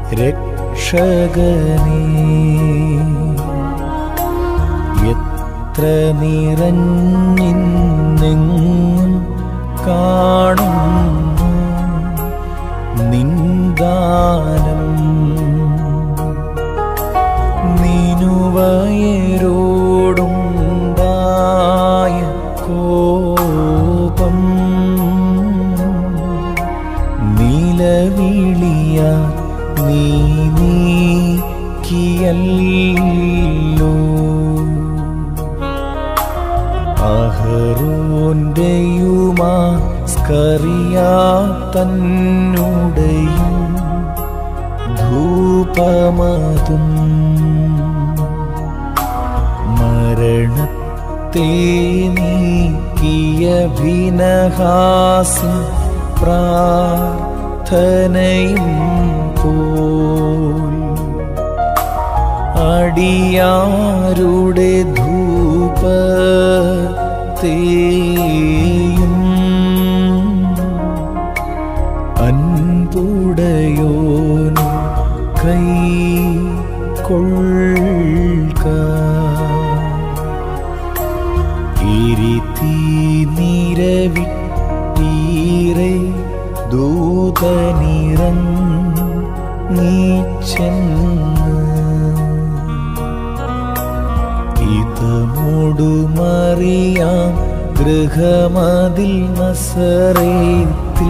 രക്ഷകനേ എത്ര നിറഞ്ഞിന്നെങ്ങും കാണുന്നു നിന്ദാനം നിനുവയരോടുണ്ടായ കോപം നിലവിളിയ നീ നീക്കിയല്ലോ അഹറോന്റെയുമാ സ്കറിയാ തന്നുടെയും ധൂപമതും മരണത്തെ നീക്കിയ ഭിനഹാസം പ്രാർത്ഥനയും പോൽ അടിയാരുടെ ധൂപത്തേയും അൻപുടയോനു കൈ കൊള്ളുക ഇരുത്തി നിരവിട്ടീറെ ദൂതനിറം നീച്ചെന്ന് ഇതമൊടുമറിയാം ഗൃഹമതിൽ നസറേത്തിൽ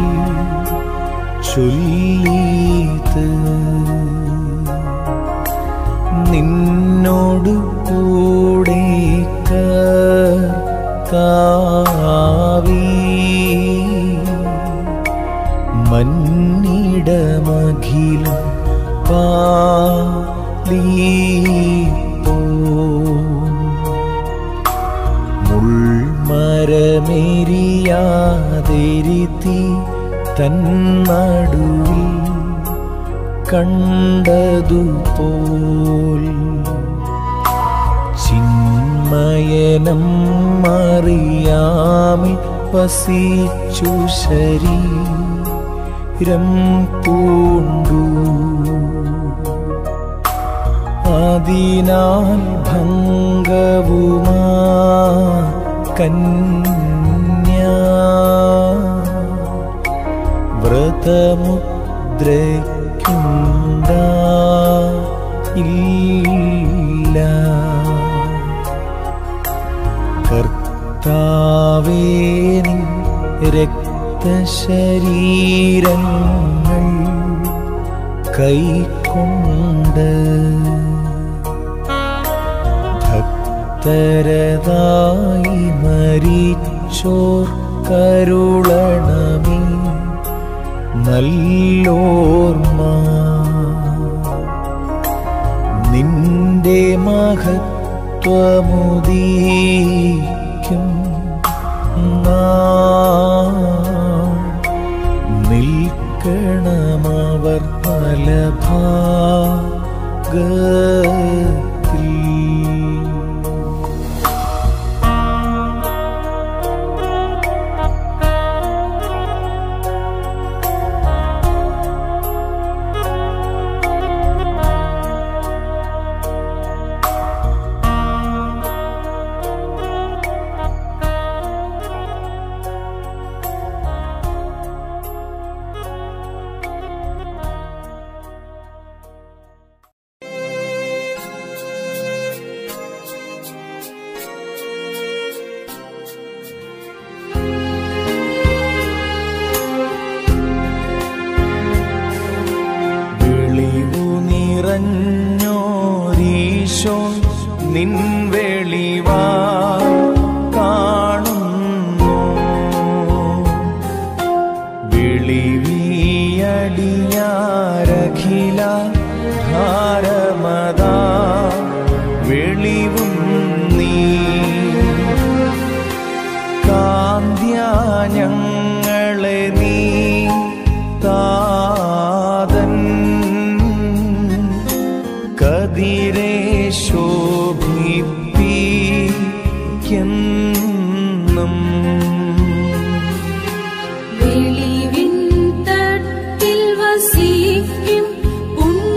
ചൊല്ലീത് നിന്നോടു കൂടെ കാവി മന്നിടമഖിലും പാലീപ്പോ മുൾമരമേരിയാതിരുത്തി തന്നടുവിൽ കണ്ടതുപോൽ ചിന്മയനം മറിയാമിൽ വസിച്ചു ശരീരം പൂണ്ടു അതിനാൽ ഭംഗവുമാ കന്യ വ്രതമുദ്രയ്ക്കുണ്ട ഇല്ല കർത്താവേ നിൻ രക്തശരീരങ്ങൾ കൈക്കൊണ്ട് ഭക്തരതായി മരിച്ചോർ കരുളണമേ നല്ലോർമ്മ നിന്റെ മഹത്വമുദീക്കും നാൾ നിൽക്കണമവർ ഫലഭാഗത്തിൽ വെളിവു നിറഞ്ഞോരീശോ നിൻ വെളിവാ കാണുന്നു വെളിവിയടിയാരഖില ധാരമതാ വെളിവും നീ കാന്ത്യ ഞങ്ങളെ നീ താതൻ കതിരെ ശോഭിപ്പിക്കെന്നും വെളിവിൻ തട്ടിൽ വസിക്കും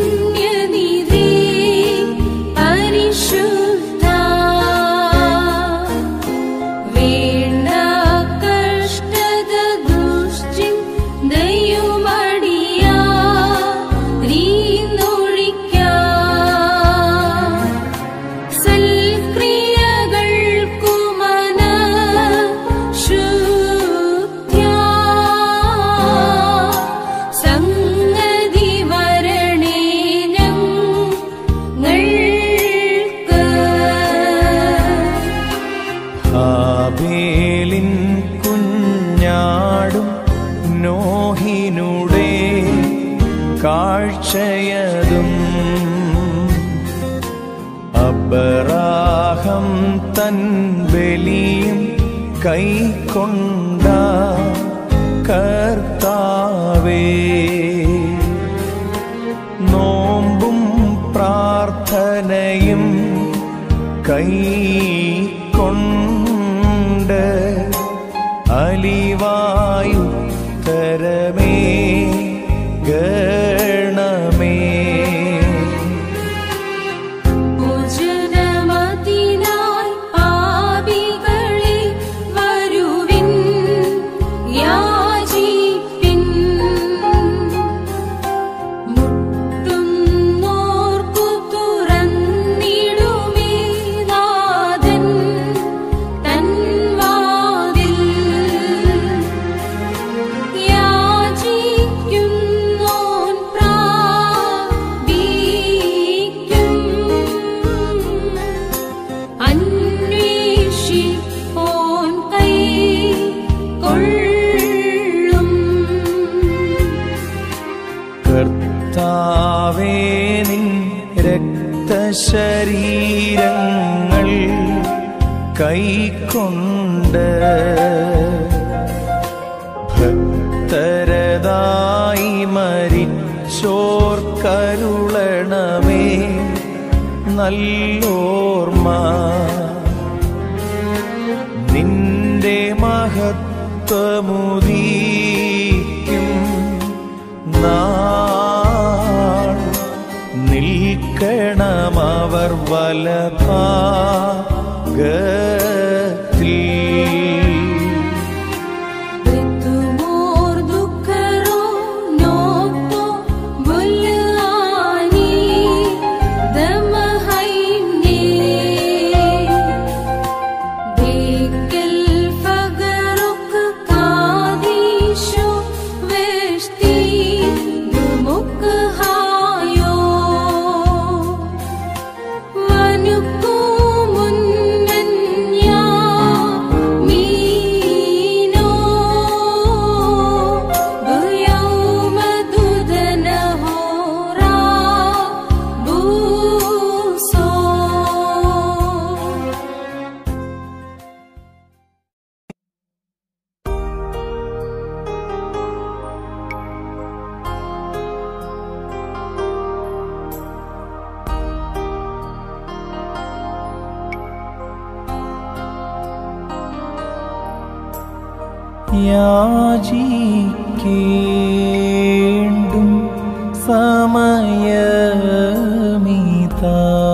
കഴിഞ്ഞതും അബറാഹം തൻ ബലിയും കൈക്കൊണ്ട കർത്താവേ നോമ്പും പ്രാർത്ഥനയും കൈക്കൊണ്ട് അലിവായുത്തരമേ ഗണമേ ഭോജനമതിനായി പാപികളെ വരുവിൻ യാചിപ്പിൻ മുട്ടുന്നോർക്കു തുറന്നിടുമേ നാഥൻ തൻ വാതിൽ യാചിക്കുന്നോൻ പ്രാപിക്കും അന്വേഷിപ്പോൻ കൈക്കൊള്ളും കർത്താവേ നിൻ രക്തശരീരങ്ങൾ കൈക്കൊണ്ട് ഭക്തരതായി മരിച്ചോർ കരുളണമേ നല്ലോർമ്മ നിന്റെ മഹത്വമുദീക്കും നാൾ നിൽക്കണമവർ വലഭാഗത്തിൽ ഋതുമോർ ദുഃഖരോ നോത്തോ ബുലാനി ദമഹൈനെ ദേക്കൽ ഫഗറുക് കാദീശോ വെഷ്തി ദുമുക് ഹായോ വനുക്കു മുന്നന്യാ മീനോ ബയൗമ ദുദനഹോറാ ബൂസോ യാചിക്കേണ്ടും സമയമിതാ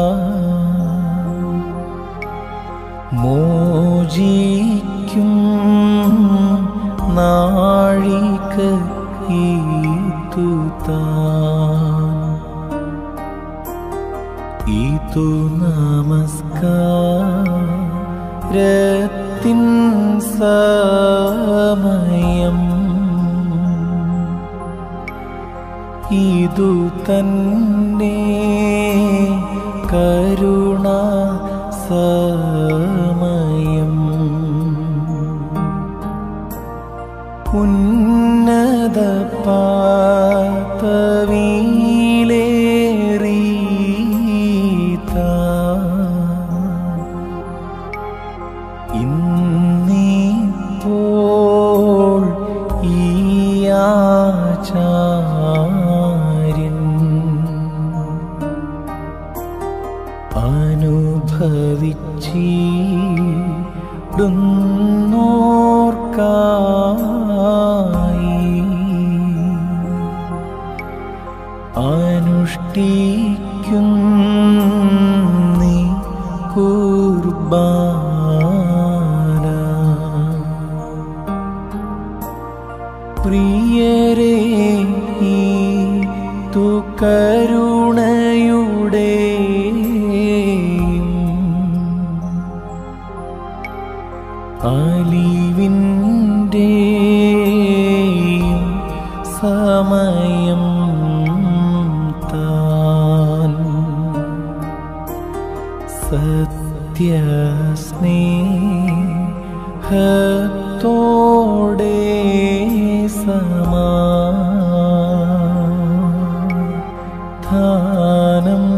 മോചിക്കും നാഴിക ഇതു നമസ്കാരത്തിൻ സമയം ഇതു തന്നെ കരുണ സമയം ഉന്നത പാതവീലേറീത ഇന്നിപ്പോൾ ഈ ആചാര്യൻ അനുഭവിച്ചിടുന്നോർക്കായി അനുഷ്ഠിക്കുന്നി കുർബാന പ്രിയരേ ഈ തുകരുണയുടെ അലിവിൻ്റെ സമയം താൻ സത്യസ്നേഹത്തോടെ സമാ ദാനം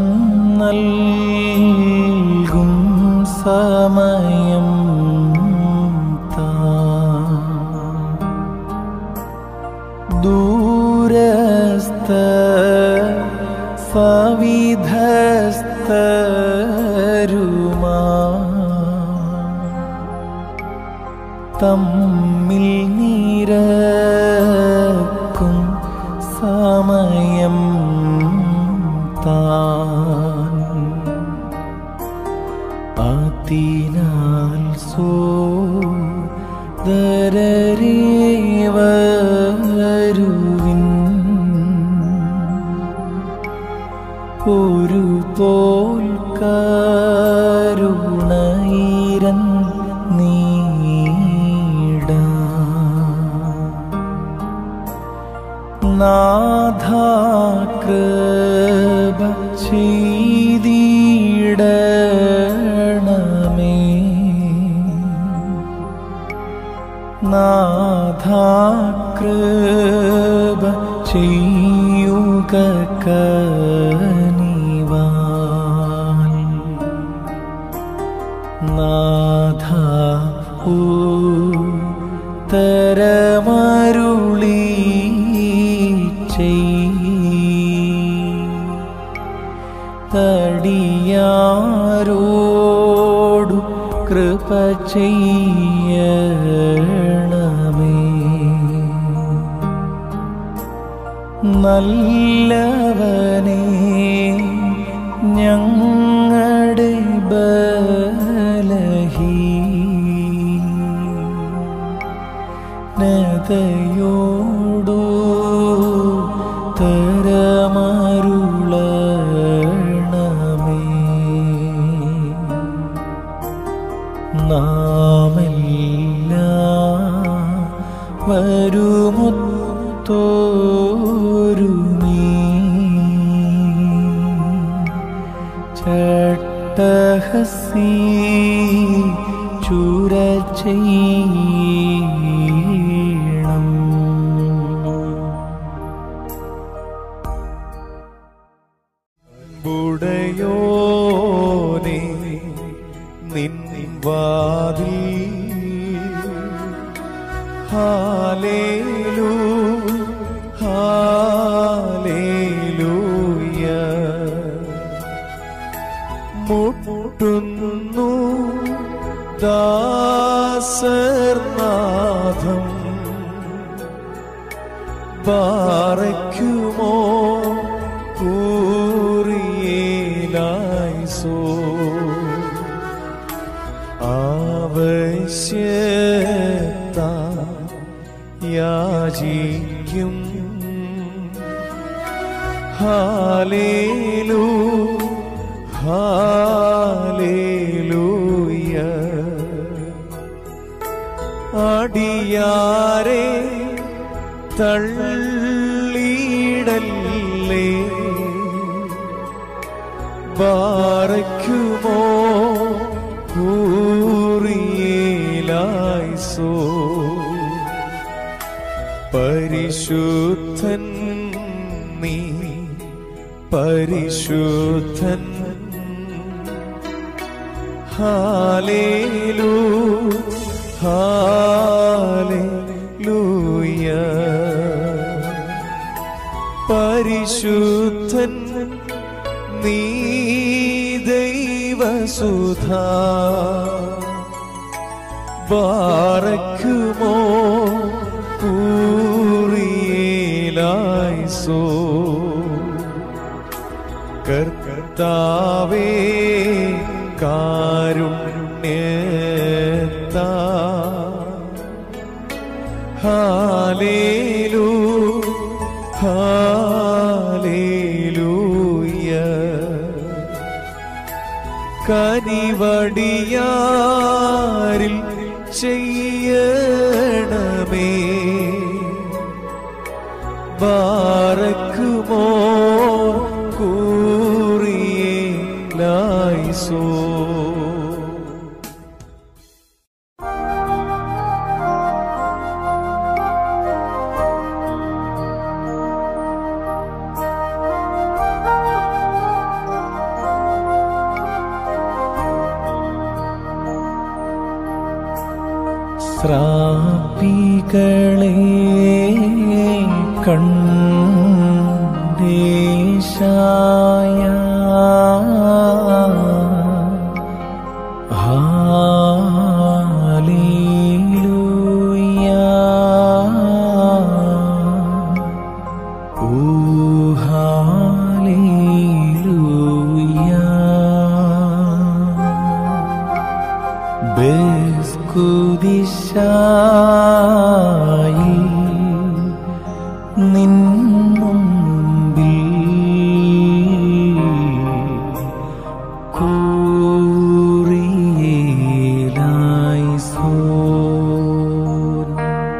നൽകും സമയം താ ദൂരസ്ഥ സവിധസ്ഥരുമാ തമ്മിൽ നിരക്കും സമയം താൻ അതിനാൽ സോദരേവരുവിൻ ഒരു പോൽ കരുണയിരൻ നീട നാഥാകൃപ ചെയ്തിടണമേ നാഥാകൃപ ചെയ്യുക കനിവാൻ നാഥ ഉത്തരമരുളി തടിയാരോടു കൃപ ചെയ്യണമേ നല്ലവനെ ഞങ്ങളുടെ ബലഹീ നതയോടു തരമരുളണമേ നാമെല്ലാം വരുമൊത്തോരുമീ ചട്ടഹസി ചുര ചെയ്യണം ബുടയോനെ നിൻ വാതിൽ ഹാലേലൂ ഹാലേലൂയ മുട്ടുന്നു ദാസർനാഥം പാറയ്ക്കുമോ കൂറിയേലായിസോ ആവശ്യത്ത യാചിക്കും ഹാലേലൂ ഹാലേലൂയ അടിയാരെ തള്ളിയിടല്ലേ ബാറയ്ക്കുമോ കൂറിയേലായിസോ പരിശുദ്ധൻ നീ പരിശുദ്ധൻ ഹാലേലൂ ഹാലേലൂയ പരിശുദ്ധൻ നീ ദൈവസുധാ ബാറയ്ക്കുമോ കൂറിയേലായിസോ കർത്താവേ കാരുണ്യത്താ ഹാലേലൂ ഹാലേലൂയ കനിവടിയാരിൽ ചെയ്യണമേ ബാറക്കുമോ കൂറിയേ ലായിസോ ും സ്രാപ്പികളെ കണ്ടേശായ ഹാലേലൂയ ഓ ഹാലേലൂയ ബേസ്കുദിശായി നിൻ മുമ്പിൽ കൂറിയേലായി സോൻ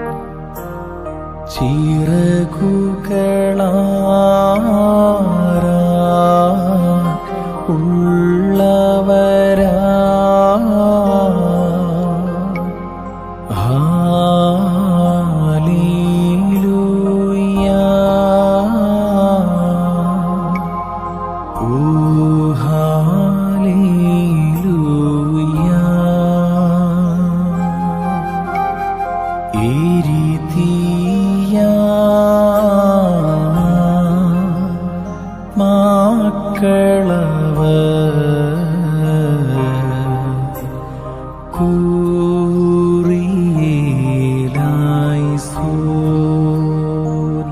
ചിറകുകളാരാ ഉള്ളവരാ ഹാലേലൂയ ഓ ഹാലേലൂയ എരിതീയ മാക്കളവ കൂറിയേലായി സോൻ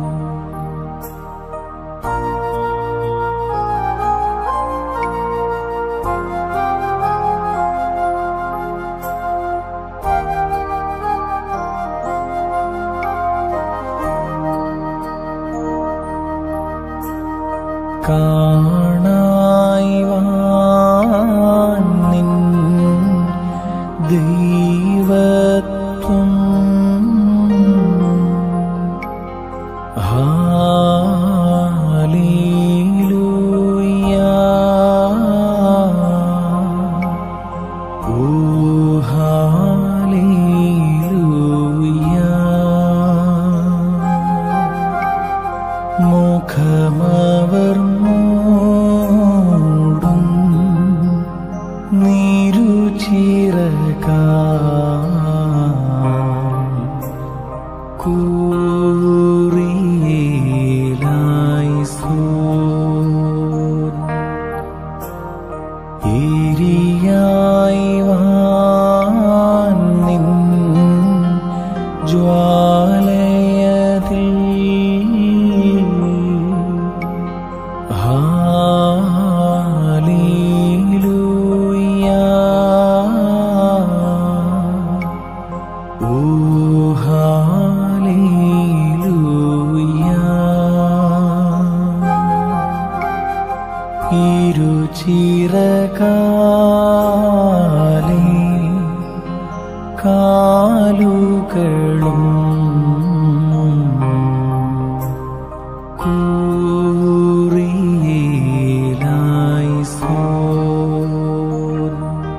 കാണായി വാൻ നിൻ ദൈവത്വം ഹാലേലൂയ ഓ ഹാലേലൂയ മുഖമവർ മൂടും നീരുചിറക കൂറിയേലായി സോൻ ഏരിയായി വാൻ നിൻ ജ്വാലയതിൽ ഹാലേലൂയ ഓ ഹാലേലൂയ ഇരുചിറകാലേ കാലുകളും കൂറിയേലായി സോൻ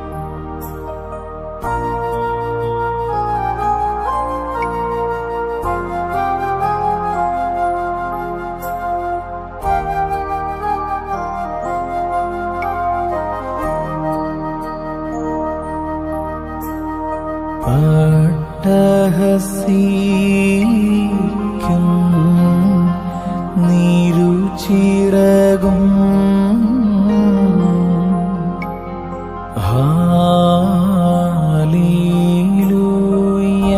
അട്ടഹസിക്കും നീരുചിറകും ഹാലേലൂയ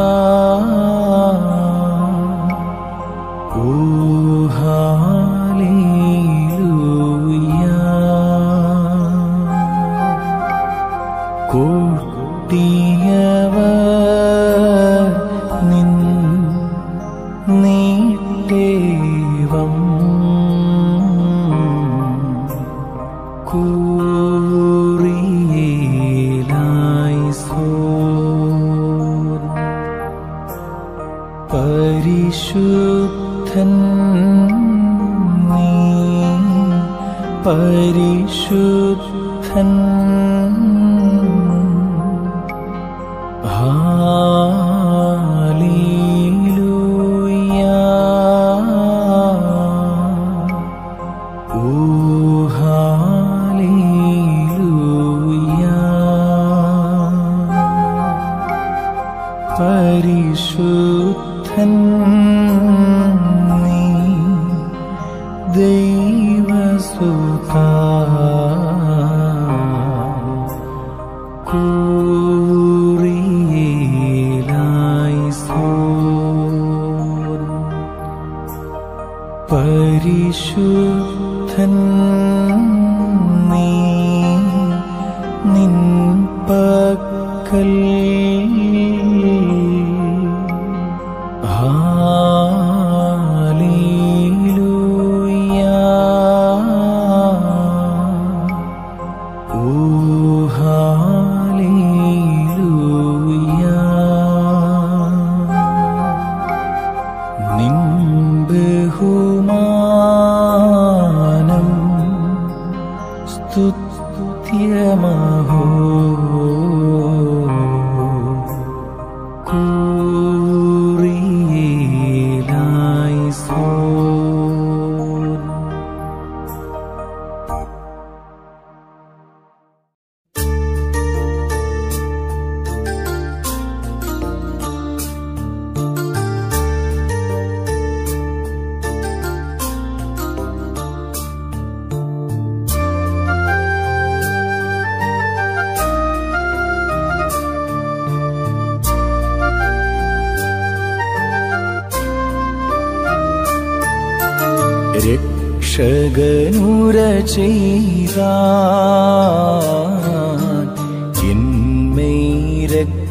ഓ ഹാലേലൂയ കൊട്ടിയവ നിൻ നീട്ടേവം കൂറിയേലായി സോൻ പരിശുദ്ധൻ നീ പരിശുദ്ധൻ ഹാലേലൂയ ഓ ഹാലേലൂയ സുതാ കൂറിയേലായി സോൻ പരിശുദ്ധൻ നീ നിൻ പക്കൽ ഹാലേലൂയ ഓ ഹാലേലൂയ നിൻ ബഹുമാനം സ്തുത്യമഹോ കൂറിയേലായി സോൻ രക്ഷകനുര ചെയ്ത എന്മേരക്തങ്ങൾ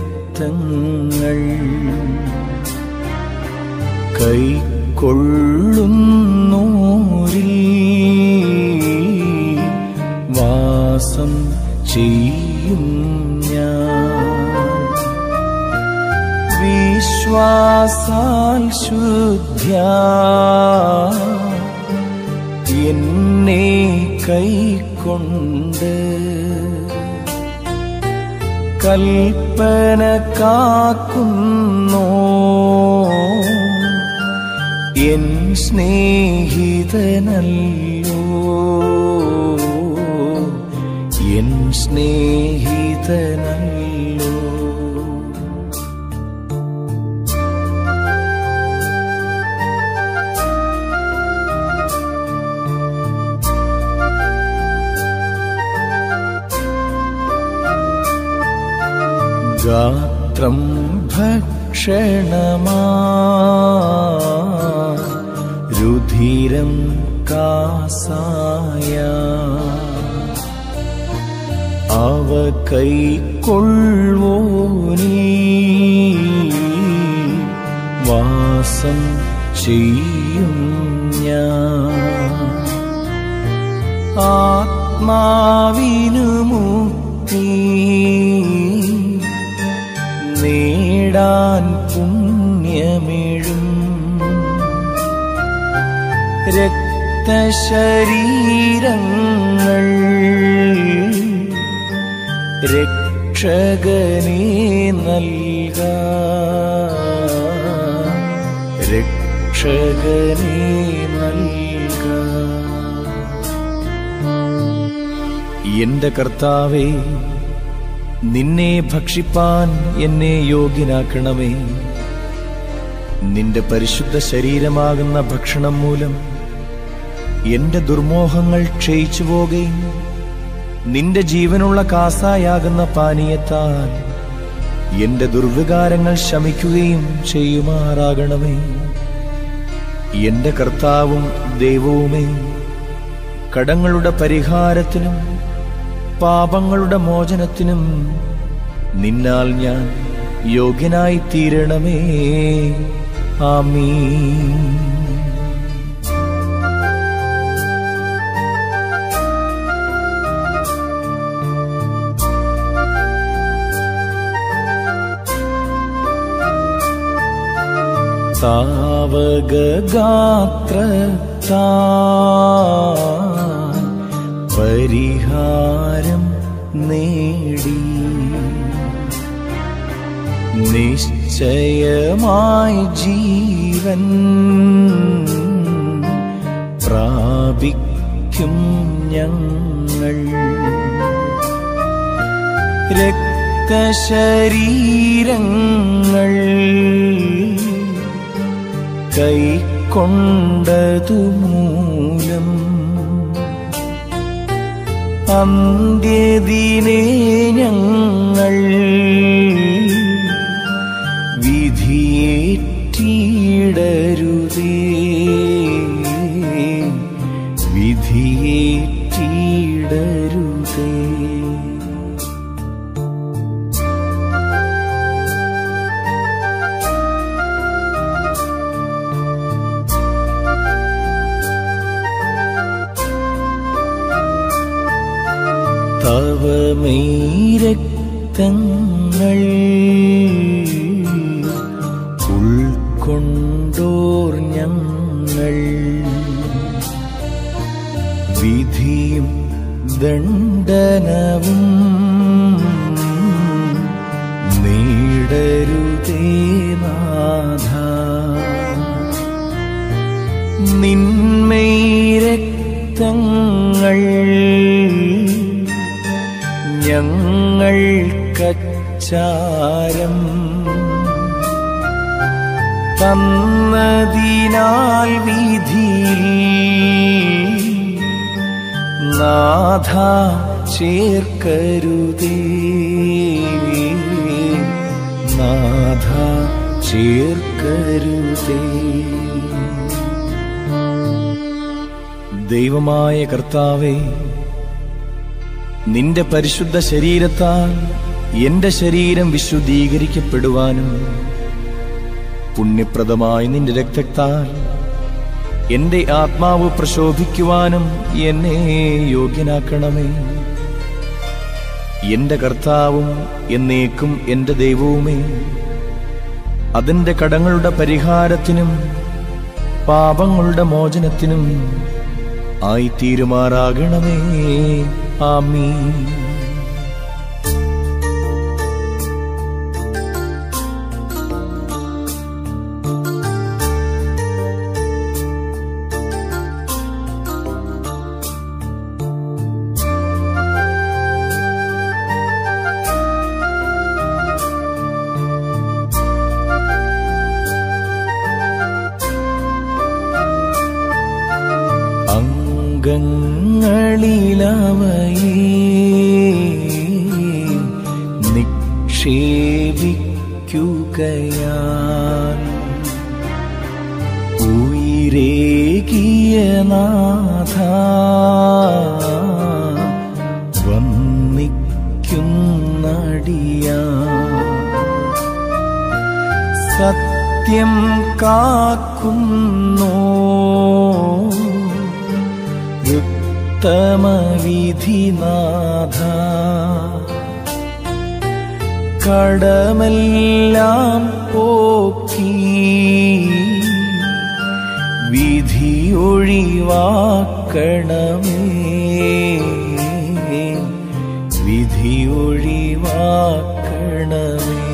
കൈക്കൊള്ളുന്നൂരിൽ വാസം ചെയ്യും ഞാൻ വിശ്വാസാൽ ശുദ്ധ്യ എന്നെ കൈക്കൊണ്ട് കൽപ്പന കാക്കുന്നോ എൻ സ്നേഹിതനല്ലോ എൻ സ്നേഹിതനല്ലോ ഗാത്രം ഭക്ഷണമാ രുധിരം കാസായ അവ കൈക്കൊള്ളുവോനീ വാസം ചെയ്യും ഞാൻ ആത്മാവിനു മുക്തി നേടാൻ പുണ്യമിഴും രക്തശരീരങ്ങൾ രക്ഷകനെ നൽക രക്ഷകനെ നൽക എന്റെ കർത്താവേ നിന്നെ ഭക്ഷിപ്പാൻ എന്നെ യോഗ്യനാക്കണമേ നിന്റെ പരിശുദ്ധ ശരീരമാകുന്ന ഭക്ഷണം മൂലം എന്റെ ദുർമോഹങ്ങൾ ക്ഷയിച്ചു പോകുകയും നിന്റെ ജീവനുള്ള കാസായാകുന്ന പാനീയത്താൽ എന്റെ ദുർവികാരങ്ങൾ ശമിക്കുകയും ചെയ്യുമാറാകണമേ എന്റെ കർത്താവും ദൈവവുമേ കടങ്ങളുടെ പരിഹാരത്തിനും പാപങ്ങളുടെ മോചനത്തിനും നിന്നാൽ ഞാൻ യോഗ്യനായി തീരണമേ ആമീ താവകഗാത്രത്താ പരിഹാരം നേടി നിശ്ചയമായി ജീവൻ പ്രാപിക്കും ഞങ്ങൾ രക്തശരീരങ്ങൾ കൈക്കൊണ്ടതു മൂലം അന്ത്യദിനേ ഞങ്ങൾ വിധിയേറ്റിടരുതേ വിധിയേറ്റിടരുതേ തവ രക്തങ്ങൾ ഉൾക്കൊണ്ടോർ ഞങ്ങൾ വിധിയും ദണ്ഡനവും നേടരുതേ നാഥ നിന്മൈ രക്തങ്ങൾ ഞങ്ങൾ കച്ചാരം തന്നതിനാൽ വിധിയിൽ നാഥ ചേർക്കരുതേ നാഥ ചേർക്കരുതേ ദൈവമായ കർത്താവേ നിന്റെ പരിശുദ്ധ ശരീരത്താൽ എന്റെ ശരീരം വിശുദ്ധീകരിക്കപ്പെടുവാനും പുണ്യപ്രദമായ നിന്റെ രക്തത്താൽ എന്റെ ആത്മാവ് പ്രശോഭിക്കുവാനും എന്നെ യോഗ്യനാക്കണമേ എന്റെ കർത്താവും എന്നേക്കും എന്റെ ദൈവവുമേ അതിന്റെ കടങ്ങളുടെ പരിഹാരത്തിനും പാപങ്ങളുടെ മോചനത്തിനും ആയിത്തീരുമാറാകണമേ ആമീ അംഗങ്ങളിലവയെ നിക്ഷേപിക്കുകയാൽ ഉയരേകിയ നാഥ വന്നിക്കുന്നടിയ സത്യം കാക്കുന്നോ ഉത്തമവിധിനാഥ കടമെല്ലാം പോക്കി വിധിയൊഴിവാക്കണമേ വിധിയൊഴിവാക്കണമേ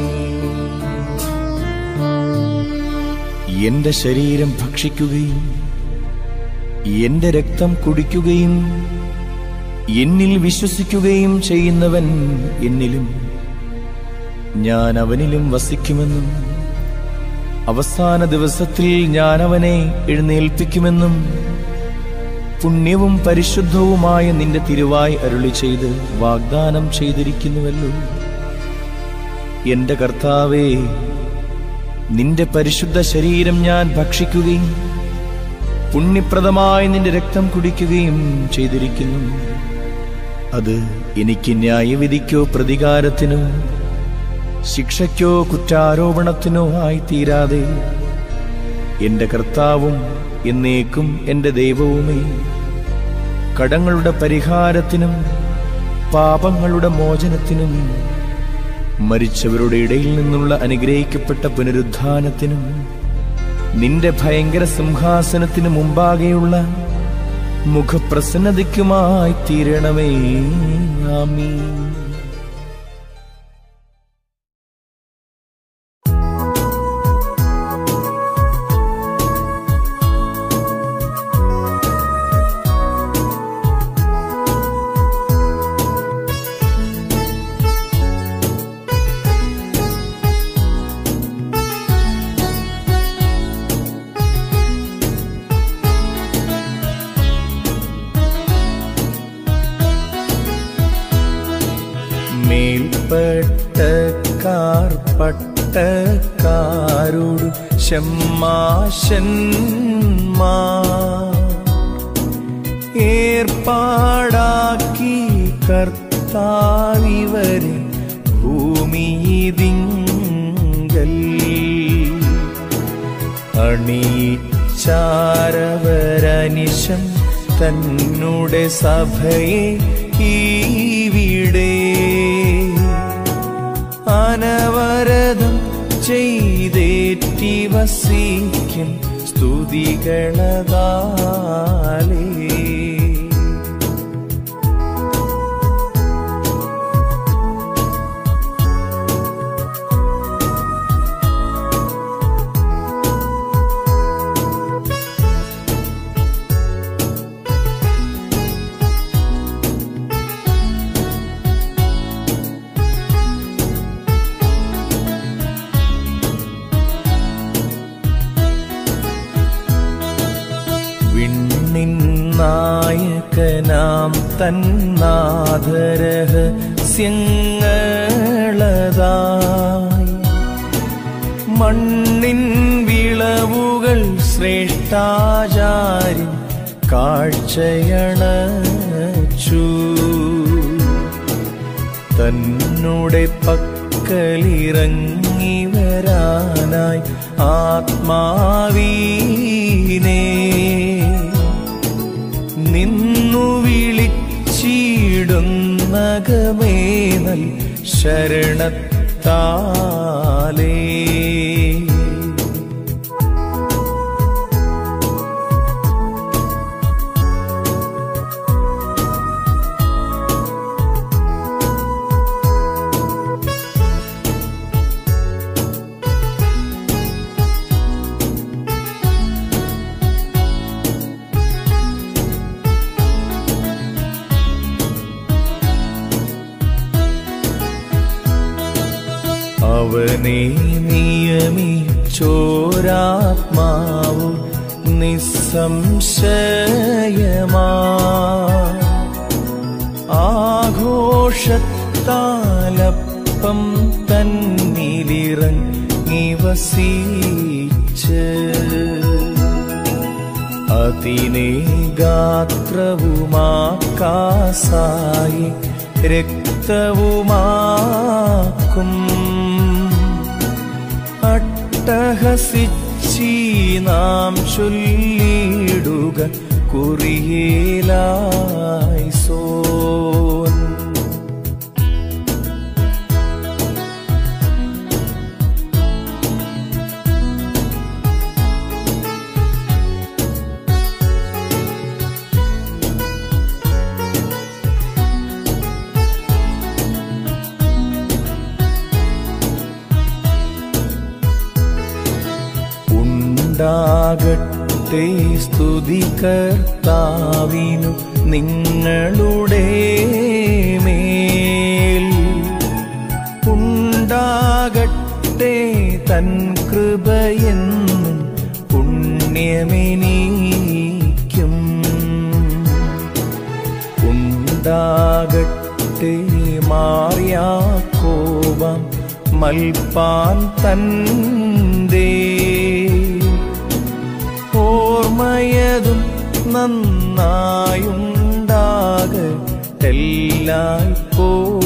എന്റെ ശരീരം ഭക്ഷിക്കുകയും എന്റെ രക്തം കുടിക്കുകയും എന്നിൽ വിശ്വസിക്കുകയും ചെയ്യുന്നവൻ എന്നിലും ഞാൻ അവനിലും വസിക്കുമെന്നും അവസാന ദിവസത്തിൽ ഞാൻ അവനെ എഴുന്നേൽപ്പിക്കുമെന്നും പുണ്യവും പരിശുദ്ധവുമായ നിന്റെ തിരുവായി അരുളി ചെയ്ത് വാഗ്ദാനം ചെയ്തിരിക്കുന്നുവല്ലോ എന്റെ കർത്താവേ നിന്റെ പരിശുദ്ധ ശരീരം ഞാൻ ഭക്ഷിക്കുകയും പുണ്യപ്രദമായി നിന്റെ രക്തം കുടിക്കുകയും ചെയ്തിരിക്കുന്നു അത് എനിക്ക് ന്യായവിധിക്കോ പ്രതികാരത്തിനോ ശിക്ഷയ്ക്കോ കുറ്റാരോപണത്തിനോ ആയി തീരാതെ എന്റെ കർത്താവും എന്നേക്കും എന്റെ ദൈവവുമേ കടങ്ങളുടെ പരിഹാരത്തിനും പാപങ്ങളുടെ മോചനത്തിനും മരിച്ചവരുടെ ഇടയിൽ നിന്നുള്ള അനുഗ്രഹിക്കപ്പെട്ട പുനരുദ്ധാനത്തിനും നിന്റെ ഭയങ്കര സിംഹാസനത്തിന് മുമ്പാകെയുള്ള മുഖപ്രസന്നതയ്ക്കുമായി തീരണമേ ആമീൻ പട്ടക്കാർ പട്ടക്കാരോട് ഷമ്മാശന്മാ ഏർപ്പാടാക്കി കർത്താവിവരെ ഭൂമിയിതിങ്കൽ അണിയിച്ചാരവരനിശം തന്നുടെ സഭയെ ഈവിടെ അനവരതം ചെയ്തേറ്റി വസിക്കും സ്തുതികളതാലേ വിണ്ണിൻ നായകനാം തന്നാദരഹസ്യങ്ങളതായി മണ്ണിൻ വിളവുകൾ ശ്രേഷ്ഠാചാര്യൻ കാഴ്ചയണച്ചു തന്നുടെ പക്കലിറങ്ങി വരാനായി ആത്മാവീനെ നിന്നു വിളിച്ചിടുന്നകമേനൽ ശരണത്താലേ അവനെ നിയമിച്ചോരാത്മാവു നിസ്സംശയമാ ആഘോഷത്താലപ്പം തന്നിലിറങ്ങി വസിച്ച് അതിനെ ഗാത്രവുമാക്കാസായി രക്തവുമാക്കും അട്ടഹസിച്ചി നാം ചൊല്ലിടുക കുറിയേലായി സോൻ ഉണ്ടാകട്ടെ സ്തുതി കർത്താവിനു നിങ്ങളുടെ മേൽ ഉണ്ടാകട്ടെ തൻ കൃപയെന്നും പുണ്യമെനീക്കും ഉണ്ടാകട്ടെ മാറിയാക്കോപം മൽപ്പാൻ തന്റെ ഓർമ്മയതും നന്നായുണ്ടാകട്ടെല്ലായ്പോ